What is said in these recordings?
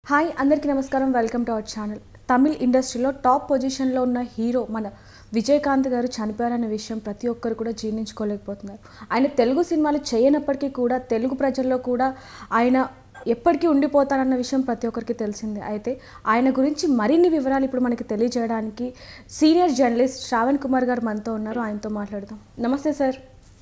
Hi అందరికీ నమస్కారం welcome to our channel Tamil ఇండస్ట్రీలో టాప్ పొజిషన్లో ఉన్న హీరో మన విజయకాంత్ గారు చనిపోయారనే విషయం ప్రతి ఒక్కరు కూడా జీర్ణించుకోలేకపోతున్నారు ఆయన తెలుగు సినిమాలు చేయనప్పటికీ కూడా తెలుగు ప్రజల్లో కూడా ఆయన ఎప్పటికీ ఉండిపోతారన్న విషయం ప్రతి ఒక్కరికి తెలిసిందే అయితే ఆయన గురించి మరిన్ని వివరాలు ఇప్పుడు మనకి తెలియజేయడానికి సీనియర్ జర్నలిస్ట్ శ్రావణ్ కుమార్ గారు మనతో ఉన్నారు ఆయనతో మాట్లాడదాం నమస్తే సార్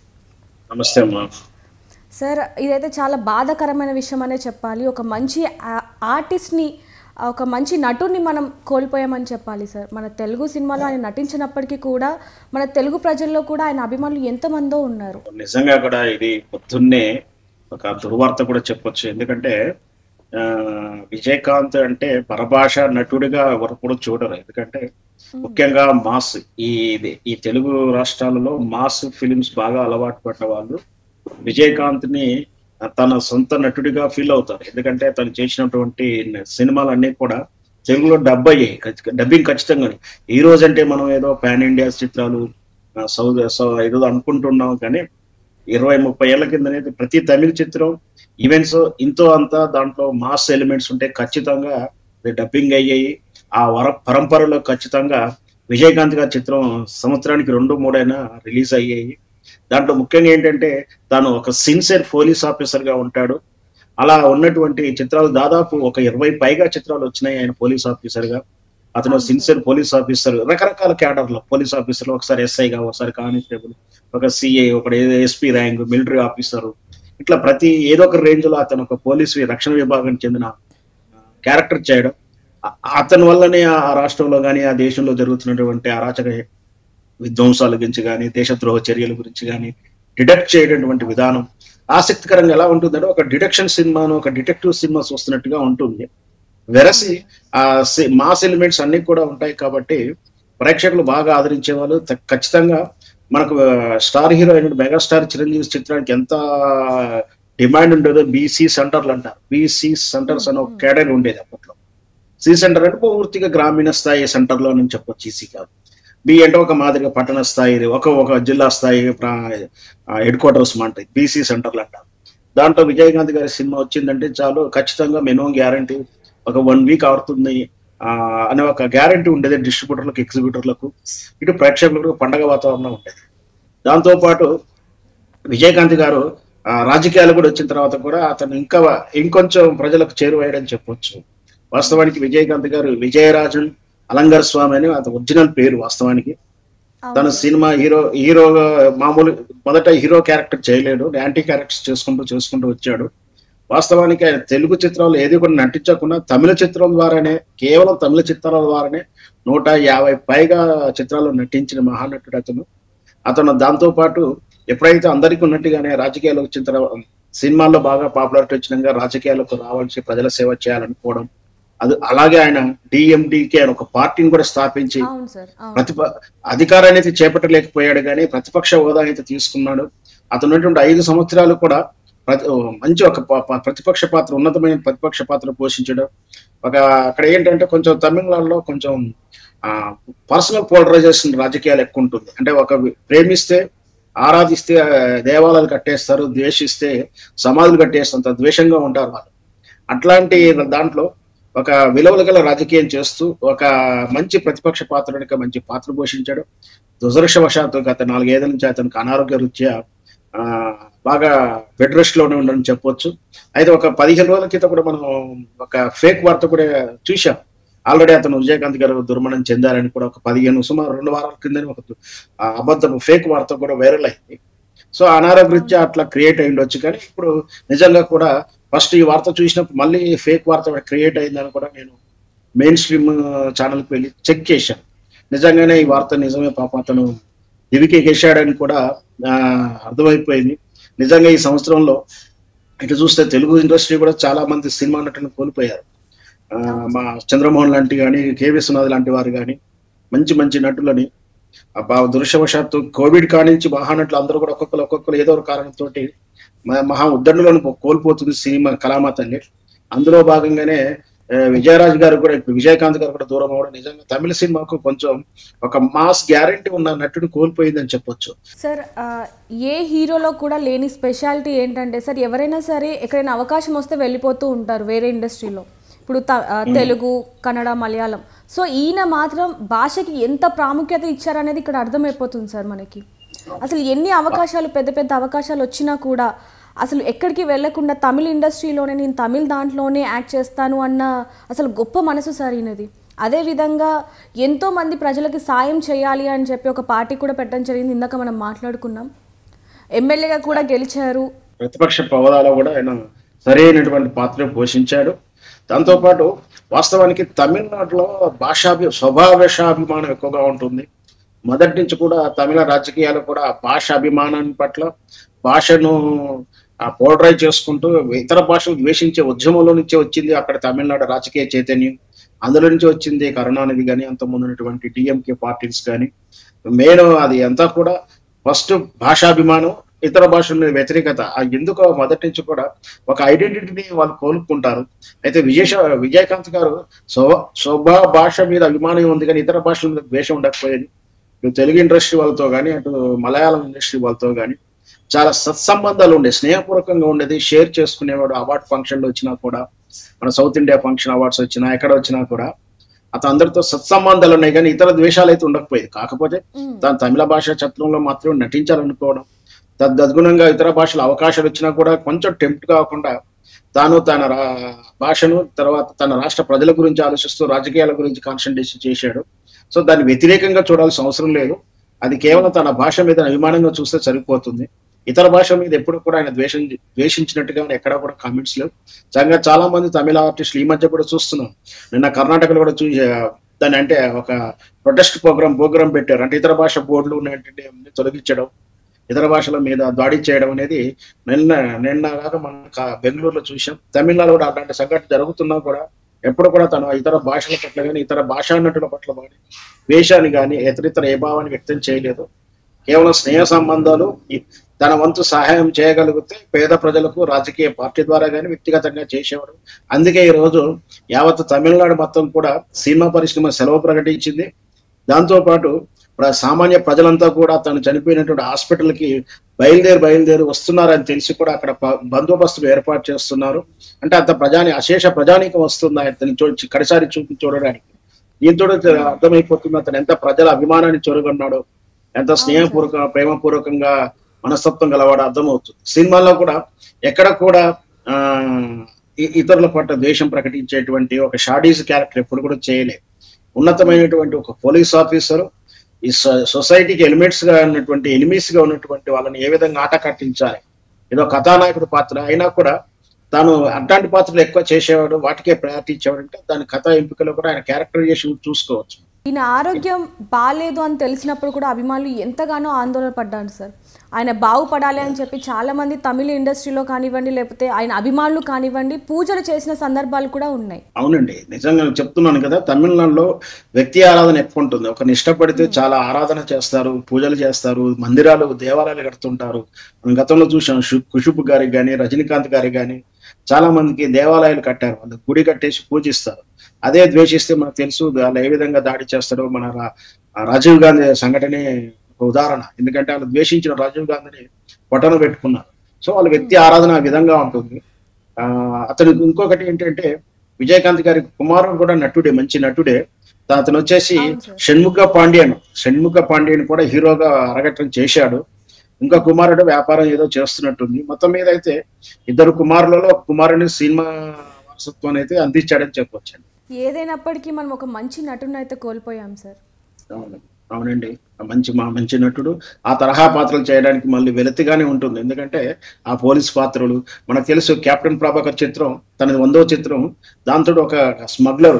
నమస్తే అమ్మా సార్ ఇదైతే చాలా బాధాకరమైన విషయం అనే చెప్పాలి ఒక మంచి ఆ- ఆర్టిస్ట్ని ఒక మంచి నటుడిని మనం కోల్పోయామని చెప్పాలి సార్ మన తెలుగు సినిమాలో ఆయన నటించినప్పటికీ కూడా మన తెలుగు ప్రజల్లో కూడా ఆయన అభిమానులు ఎంతమందో ఉన్నారు నిజంగా కూడా ఇది పొద్దున్నే ఒక దుర్వార్త కూడా చెప్పొచ్చు ఎందుకంటే ఆ, విజయకాంత్ అంటే పరభాష నటుడిగా ఎవరు కూడా చూడరు ఎందుకంటే ముఖ్యంగా మాస్ ఈ ఇది- ఈ తెలుగు రాష్ట్రాలలో మాస్ ఫిలిమ్స్ బాగా అలవాటు పడిన వాళ్ళు విజయకాంత్ ని తన సొంత నటుడిగా ఫీల్ అవుతారు ఎందుకంటే తను చేసినటువంటి సినిమాలన్నీ కూడా తెలుగులో డబ్ అయ్యాయి ఖచ్చి- డబ్బింగ్ ఖచ్చితంగా ఈ రోజు అంటే మనం ఏదో పాన్ ఇండియా చిత్రాలు ఆ, సౌద్ సౌ ఏదో అనుకుంటున్నాం కానీ ఇరవై ముప్పై ఏళ్ల కిందనైతే ప్రతి తమిళ చిత్రం ఈవెంట్స్ ఇంతో అంతా దాంట్లో మాస్ ఎలిమెంట్స్ ఉంటే ఖచ్చితంగా డబ్బింగ్ అయ్యాయి ఆ వర పరంపరలో ఖచ్చితంగా విజయకాంత్ గారి చిత్రం సంవత్సరానికి రెండు మూడైనా రిలీజ్ అయ్యాయి దాంట్లో ముఖ్యంగా ఏంటంటే తాను ఒక సిన్సియర్ పోలీస్ ఆఫీసర్ గా ఉంటాడు అలా ఉన్నటువంటి చిత్రాలు దాదాపు ఒక ఇరవై పైగా చిత్రాలు వచ్చినాయి ఆయన పోలీస్ ఆఫీసర్ గా అతను సిన్సియర్ పోలీస్ ఆఫీసర్ రకరకాల క్యాడర్ లో పోలీస్ ఆఫీసర్ ఒకసారి ఎస్ఐగా ఒకసారి కానిస్టేబుల్ ఒక సిఐ ఒక ఎస్పీ ర్యాంక్ మిలిటరీ ఆఫీసర్ ఇట్లా ప్రతి ఏదో ఒక రేంజ్ లో అతను ఒక పోలీస్ రక్షణ విభాగానికి చెందిన క్యారెక్టర్ చేయడం అ- అతని వల్లనే ఆ రాష్ట్రంలో కానీ ఆ దేశంలో జరుగుతున్నటువంటి అరాచక విధ్వంసాల గురించి కానీ దేశద్రోహ చర్యల గురించి కానీ డిడక్ట్ చేయటువంటి విధానం ఆసక్తికరంగా ఎలా ఉంటుందంటే ఒక డిడక్షన్ సినిమాను ఒక డిటెక్టివ్ సినిమా చూస్తున్నట్టుగా ఉంటుంది వెరసి ఆ మాస్ ఎలిమెంట్స్ అన్ని కూడా ఉంటాయి కాబట్టి ప్రేక్షకులు బాగా ఆదరించే వాళ్ళు త- ఖచ్చితంగా మనకు స్టార్ హీరో అయిన మెగాస్టార్ చిరంజీవి చిత్రానికి ఎంత డిమాండ్ ఉండేదో బీసీ సెంటర్లు అంటారు బీసీ సెంటర్స్ అని ఒక కేటగిరీ ఉండేది అప్పట్లో సి సెంటర్ అంటే పూర్తిగా గ్రామీణ స్థాయి సెంటర్లో అని చెప్పొచ్చు ఈసీ కాదు బి అంటే ఒక మాదిరిగా పట్టణ స్థాయి ఒక ఒక జిల్లా స్థాయి హెడ్ క్వార్టర్స్ అంటాయి బీసీ సెంటర్లు అంటారు దాంట్లో విజయకాంత్ గారి సినిమా వచ్చిందంటే చాలు ఖచ్చితంగా మినిమం గ్యారంటీ ఒక వన్ వీక్ ఆడుతుంది ఆ, అనే ఒక గ్యారంటీ ఉండేది డిస్ట్రిబ్యూటర్లకు ఎగ్జిబ్యూటర్లకు ఇటు ప్రేక్షకులకు పండగ వాతావరణం ఉండేది దాంతో పాటు విజయకాంత్ గారు ఆ, రాజకీయాలు కూడా వచ్చిన తర్వాత కూడా అతను ఇంకా ఇంకొంచెం ప్రజలకు చేరువయ్యాడని చెప్పొచ్చు వాస్తవానికి విజయకాంత్ గారు విజయరాజన్ అలంగార్ స్వామి అని అతని ఒరిజినల్ పేరు వాస్తవానికి తన అవును. సినిమా హీరో హీరోగా మామూలు మొదట హీరో క్యారెక్టర్ చేయలేడు యాంటీ క్యారెక్టర్స్ చేసుకుంటూ చేసుకుంటూ వచ్చాడు వాస్తవానికి ఆయన తెలుగు చిత్రాలు ఏది కూడా నటించకుండా తమిళ చిత్రం ద్వారానే కేవలం తమిళ చిత్రాల ద్వారానే నూట యాభై పైగా చిత్రాలు నటించిన మహానటుడు అతను అతను దాంతో పాటు ఎప్పుడైతే అందరికీ ఉన్నట్టుగానే రాజకీయాలకు వచ్చిన తర్వాత సినిమాల్లో బాగా పాపులారిటీ వచ్చినాక రాజకీయాలకు రావాల్సి ప్రజల సేవ చేయాలనుకోవడం అది అలాగే ఆయన డిఎండికి ఆయన ఒక పార్టీని కూడా స్థాపించి అవును సార్ అవును ప్రతిప అధికారాన్ని అయితే చేపట్టలేకపోయాడు కానీ ప్రతిపక్ష హోదా అయితే తీసుకున్నాడు అతను ఉన్నటువంటి ఐదు సంవత్సరాలు కూడా ప్రతి ఓ మంచి ఒక ప- ప- ప్రతిపక్ష పాత్ర ఉన్నతమైన ప్రతిపక్ష పాత్ర పోషించడం ఒక అక్కడ ఏంటంటే కొంచెం తమిళనాడులో కొంచెం పర్సనల్ పోలరైజేషన్ రాజకీయాలు ఎక్కువ ఉంటుంది అంటే ఒక వి- ప్రేమిస్తే ఆరాధిస్తే ఆ, దేవాలయాలు కట్టేస్తారు ద్వేషిస్తే సమాధులు కట్టేస్తారు ద్వేషంగా ఉంటారు వాళ్ళు అట్లాంటి దాంట్లో ఒక విలువలు గల రాజకీయం చేస్తూ ఒక మంచి ప్రతిపక్ష పాత్రుడికి మంచి పాత్ర పోషించాడు దురదృష్టవశాత్తు గత నాలుగేళ్ల నుంచి అతనికి అనారోగ్య రీత్యా ఆ, బాగా బెడ్ రెస్ట్ లోనే ఉండని చెప్పొచ్చు అయితే ఒక పదిహేను రోజుల క్రితం కూడా మనం ఒక ఫేక్ వార్త కూడా చూశాం ఆల్రెడీ అతను విజయకాంత్ గారు దుర్మరణం చెందారని కూడా ఒక పదిహేను సుమారు రెండు వారాల కిందని ఒక ఆ, అబద్ధం ఫేక్ వార్త కూడా వైరల్ అయింది సో అనారోగ్య రీత్యా అట్లా క్రియేట్ అయి ఉండొచ్చు కానీ ఇప్పుడు నిజంగా కూడా ఫస్ట్ ఈ వార్త చూసినప్పుడు మళ్ళీ ఫేక్ వార్త క్రియేట్ అయిందని కూడా నేను మెయిన్ స్ట్రీమ్ ఛానల్కి వెళ్ళి చెక్ చేశాను నిజంగానే ఈ వార్త నిజమే పాప అతను దివికి గెలిచాడని కూడా ఆ, అర్థమైపోయింది నిజంగా ఈ సంవత్సరంలో ఇటు చూస్తే తెలుగు ఇండస్ట్రీ కూడా చాలా మంది సినిమా నటులను కోల్పోయారు ఆ, మా చంద్రమోహన్ లాంటి కానీ కేవీ విశ్వనాథ్ లాంటి వారు కానీ మంచి మంచి నటులని అబ్బా దురదృష్టవశాత్తు కోవిడ్ కానించి మహానటులు అందరూ కూడా ఒక్కొక్కరు ఒక్కొక్కరు ఏదో ఒక కారణంతో మహా ఉద్దరణలను కోల్పోతుంది సినిమా కళామా తల్లి అందులో భాగంగానే ఆ, విజయరాజ్ గారు కూడా ఇప్పుడు విజయకాంత్ గారు కూడా దూరం అవ్వడం నిజంగా తమిళ సినిమాకు కొంచెం ఒక మాస్ గ్యారంటీ ఉన్న నటుడు కోల్పోయిందని చెప్పొచ్చు సార్ ఆ, ఏ హీరోలో కూడా లేని స్పెషాలిటీ ఏంటంటే సార్ ఎవరైనా సరే ఎక్కడైనా అవకాశం వస్తే వెళ్ళిపోతూ ఉంటారు వేరే ఇండస్ట్రీలో ఇప్పుడు త- ఆ, తెలుగు కన్నడ మలయాళం సో ఈయన మాత్రం భాషకి ఎంత ప్రాముఖ్యత ఇచ్చారనేది ఇక్కడ అర్థమైపోతుంది సార్ మనకి అసలు ఎన్ని అవకాశాలు పెద్ద పెద్ద అవకాశాలు వచ్చినా కూడా అసలు ఎక్కడికి వెళ్ళకుండా తమిళ ఇండస్ట్రీలోనే నేను తమిళ దాంట్లోనే యాక్ట్ చేస్తాను అన్న అసలు గొప్ప మనసు సార్ ఈయనది అదేవిధంగా ఎంతో మంది ప్రజలకి సాయం చేయాలి అని చెప్పి ఒక పార్టీ కూడా పెట్టడం జరిగింది ఇందాక మనం మాట్లాడుకున్నాం ఎమ్మెల్యేగా కూడా గెలిచారు ప్రతిపక్ష హోదాలో కూడా ఆయన సరైనటువంటి పాత్ర పోషించాడు దాంతోపాటు వాస్తవానికి తమిళనాడులో భాషాభి స్వభావేశాభిమానం ఎక్కువగా ఉంటుంది మొదటి నుంచి కూడా తమిళ రాజకీయాలు కూడా భాష అభిమానాన్ని పట్ల భాషను పోలరైజ్ చేసుకుంటూ ఇతర భాషలు ద్వేషించే ఉద్యమంలో నుంచే వచ్చింది అక్కడ తమిళనాడు రాజకీయ చైతన్యం అందులో నుంచి వచ్చింది కరుణానిధి కానీ అంత ముందున్నటువంటి డిఎంకే పార్టీస్ కానీ మెయిన్ అది అంతా కూడా ఫస్ట్ భాషాభిమానం ఇతర భాషల మీద వ్యతిరేకత ఆ ఎందుకో మొదటి నుంచి కూడా ఒక ఐడెంటిటీని వాళ్ళు కోలుకుంటారు అయితే విజయ్ విజయకాంత్ గారు స్వ స్వభావ భాష మీద అభిమానం ఉంది కానీ ఇతర భాషల మీద ద్వేషం ఉండకపోయేది ఇటు తెలుగు ఇండస్ట్రీ వాళ్ళతో కానీ అటు మలయాళం ఇండస్ట్రీ వాళ్ళతో కానీ చాలా సత్సంబంధాలు ఉండే స్నేహపూర్వకంగా ఉండేది షేర్ చేసుకునేవాడు అవార్డ్ ఫంక్షన్లు వచ్చినా కూడా మన సౌత్ ఇండియా ఫంక్షన్ అవార్డ్స్ వచ్చినా ఎక్కడ వచ్చినా కూడా అతను అందరితో సత్సంబంధాలు ఉన్నాయి కానీ ఇతర ద్వేషాలు అయితే ఉండకపోయేది కాకపోతే మ్మ్. తాను తమిళ భాష చిత్రంలో మాత్రం నటించాలనుకోవడం తదనుగుణంగా ఇతర భాషలు అవకాశాలు వచ్చినా కూడా కొంచెం టెంప్ట్ కాకుండా తాను తన రా- భాషను తర్వాత తన రాష్ట్ర ప్రజల గురించి ఆలోచిస్తూ రాజకీయాల గురించి కాన్సన్ట్రేషన్ చేశాడు సో దాన్ని వ్యతిరేకంగా చూడాల్సిన అవసరం లేదు అది కేవలం తన భాష మీద అభిమానంగా చూస్తే సరిపోతుంది ఇతర భాష మీద ఎప్పుడు కూడా ఆయన ద్వేషం ద్వేషించినట్టుగా ఎక్కడా కూడా కామెంట్స్ లేవు నిజంగా చాలా మంది తమిళ ఆర్టిస్టులు ఈ మధ్య కూడా చూస్తున్నాం నిన్న కర్ణాటకలో కూడా చూసి దాని అంటే ఒక ప్రొటెస్ట్ ప్రోగ్రామ్ ప్రోగ్రామ్ పెట్టారు అంటే ఇతర భాష బోర్డులు ఉన్నటువంటి తొలగించడం ఇతర భాషల మీద దాడి చేయడం అనేది నిన్న నిన్న కాక మనం కా- బెంగళూరులో చూసాం తమిళనాడు కూడా అలాంటి సంఘటన జరుగుతున్నా కూడా ఎప్పుడు కూడా తను ఇతర భాషల పట్ల కానీ ఇతర భాషా నటుల పట్ల కానీ ద్వేషాన్ని కానీ ఇతరితర ఏ భావాన్ని వ్యక్తం చేయలేదు కేవలం స్నేహ సంబంధాలు ఈ- తన వంతు సహాయం చేయగలిగితే పేద ప్రజలకు రాజకీయ పార్టీ ద్వారా కానీ వ్యక్తిగతంగా చేసేవాడు అందుకే ఈ రోజు యావత్ తమిళనాడు మొత్తం కూడా సినిమా పరిశ్రమ సెలవు ప్రకటించింది దాంతో పాటు ప్ర- సామాన్య ప్రజలంతా కూడా తను చనిపోయినటువంటి హాస్పిటల్ కి బయలుదేరి బయలుదేరి వస్తున్నారని తెలిసి కూడా అక్కడ ప- బందోబస్తులు ఏర్పాటు చేస్తున్నారు అంటే అంత ప్రజాని అశేష ప్రజానీకం వస్తుంది అతని చూ కడిసారి చూపి చూడడానికి దీంతో అర్థమైపోతుంది అతను ఎంత ప్రజల అభిమానాన్ని చొరగొన్నాడో ఎంత స్నేహపూర్వక ప్రేమపూర్వకంగా మనస్తత్వం గలవాడు అర్థమవుతుంది సినిమాలో కూడా ఎక్కడ కూడా ఆ ఇ- ఇతరుల పట్ల ద్వేషం ప్రకటించేటువంటి ఒక షాడీస్ క్యారెక్టర్ ఎప్పుడు కూడా చేయలేదు ఉన్నతమైనటువంటి ఒక పోలీస్ ఆఫీసర్ ఈ సొ- సొసైటీకి ఎలిమెంట్స్ గా ఉన్నటువంటి ఎనిమీస్ గా ఉన్నటువంటి వాళ్ళని ఏ విధంగా ఆట కట్టించాలి ఏదో కథానాయకుడి పాత్ర అయినా కూడా తాను అట్లాంటి పాత్రలు ఎక్కువ చేసేవాడు వాటికే ప్రయారిటీ ఇచ్చేవాడు అంటే దాని కథ ఎంపికలో కూడా ఆయన క్యారెక్టరైజేషన్ చూసుకోవచ్చు ఈయన ఆరోగ్యం బాగాలేదు అని తెలిసినప్పుడు కూడా అభిమానులు ఎంతగానో ఆందోళన పడ్డారు సార్ ఆయన బాగుపడాలి అని చెప్పి చాలా మంది తమిళ ఇండస్ట్రీలో కానివ్వండి లేకపోతే ఆయన అభిమానులు కానివ్వండి పూజలు చేసిన సందర్భాలు కూడా ఉన్నాయి అవునండి నిజంగా చెప్తున్నాను కదా తమిళనాడులో వ్యక్తి ఆరాధన ఎక్కువ ఉంటుంది ఒకరిని ఇష్టపడితే చాలా ఆరాధన చేస్తారు పూజలు చేస్తారు మందిరాలు దేవాలయాలు కడుతుంటారు మనం గతంలో చూసాం షు- కుషుబ్ గారికి కానీ రజనీకాంత్ గారికి కానీ చాలా మందికి దేవాలయాలు కట్టారు వాళ్ళు గుడి కట్టేసి పూజిస్తారు అదే ద్వేషిస్తే మనకు తెలుసు వాళ్ళు ఏ విధంగా దాడి చేస్తారో మన రా- ఆ రాజీవ్ గాంధీ సంఘటనే ఒక ఉదాహరణ ఎందుకంటే వాళ్ళు ద్వేషించిన రాజీవ్ గాంధీని పొట్టన పెట్టుకున్నారు సో వాళ్ళ వ్యక్తి ఆరాధన ఆ విధంగా ఉంటుంది ఆ అతను ఇంకొకటి ఏంటంటే విజయకాంత్ గారి కుమారుడు కూడా నటుడే మంచి నటుడే తా- అతను వచ్చేసి అవును సార్. షణ్ముఖ పాండ్యన్ షణ్ముఖ పాండ్యన్ కూడా హీరోగా అరగటం చేశాడు ఇంకా కుమారుడు వ్యాపారం ఏదో చేస్తున్నట్టుంది మొత్తం మీద అయితే ఇద్దరు కుమారులలో ఒక కుమారుని సినిమా వారసత్వాన్ని అయితే అందించాడని చెప్పొచ్చండి ఏదైనప్పటికీ మనం ఒక మంచి నటుని అయితే కోల్పోయాం సార్ అవును అవునండి ఆ మంచి మా మంచి నటుడు ఆ తరహా పాత్రలు చేయడానికి మళ్ళీ వెలతిగానే ఉంటుంది ఎందుకంటే ఆ పోలీస్ పాత్రలు మనకు తెలుసు కెప్టెన్ ప్రభాకర్ చిత్రం తనది వందో చిత్రం దాంతో ఒక స్మగ్లర్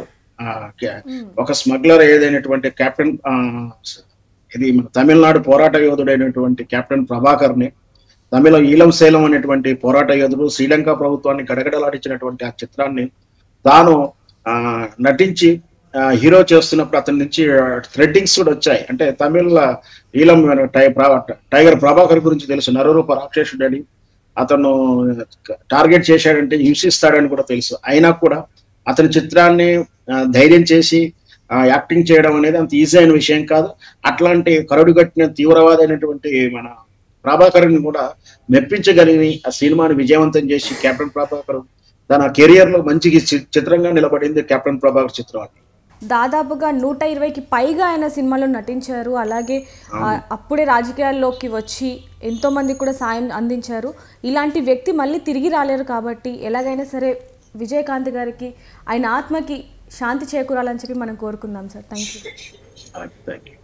ఒక స్మగ్లర్ ఏదైనటువంటి కెప్టెన్ ఆ, ఇది మన తమిళనాడు పోరాట యోధుడైనటువంటి కెప్టెన్ ప్రభాకర్ ని తమిళ ఈలం శైలం అనేటువంటి పోరాట యోధుడు శ్రీలంక ప్రభుత్వాన్ని గడగడలాడించినటువంటి ఆ చిత్రాన్ని తాను ఆ, నటించి ఆ, హీరో చేస్తున్నప్పుడు అతని నుంచి థ్రెడ్డింగ్స్ కూడా వచ్చాయి అంటే తమిళ ఈలం టై- ప్రా- టైగర్ ప్రభాకర్ గురించి తెలుసు నరరూప రాక్షసుడని అతను టార్గెట్ చేశాడంటే హింసిస్తాడని కూడా తెలుసు అయినా కూడా అతని చిత్రాన్ని ఆ, ధైర్యం చేసి ఆ, యాక్టింగ్ చేయడం అనేది అంత ఈజీ అయిన విషయం కాదు అట్లాంటి కరడుగట్టిన తీవ్రవాది అయినటువంటి మన ప్రభాకర్ని కూడా మెప్పించగలిగి ఆ సినిమాని విజయవంతం చేసి కెప్టెన్ ప్రభాకర్ తన కెరియర్ లో మంచి చి- చిత్రంగా నిలబడింది కెప్టెన్ ప్రభాకర్ చిత్రం అది దాదాపుగా నూట ఇరవైకి పైగా ఆయన సినిమాలో నటించారు అలాగే ఆ, అప్పుడే రాజకీయాల్లోకి వచ్చి ఎంతో మంది కూడా సాయం అందించారు ఇలాంటి వ్యక్తి మళ్ళీ తిరిగి రాలేరు కాబట్టి ఎలాగైనా సరే విజయకాంత్ గారికి ఆయన ఆత్మకి శాంతి చేకూరాలని చెప్పి మనం కోరుకుందాం sir thank you thank you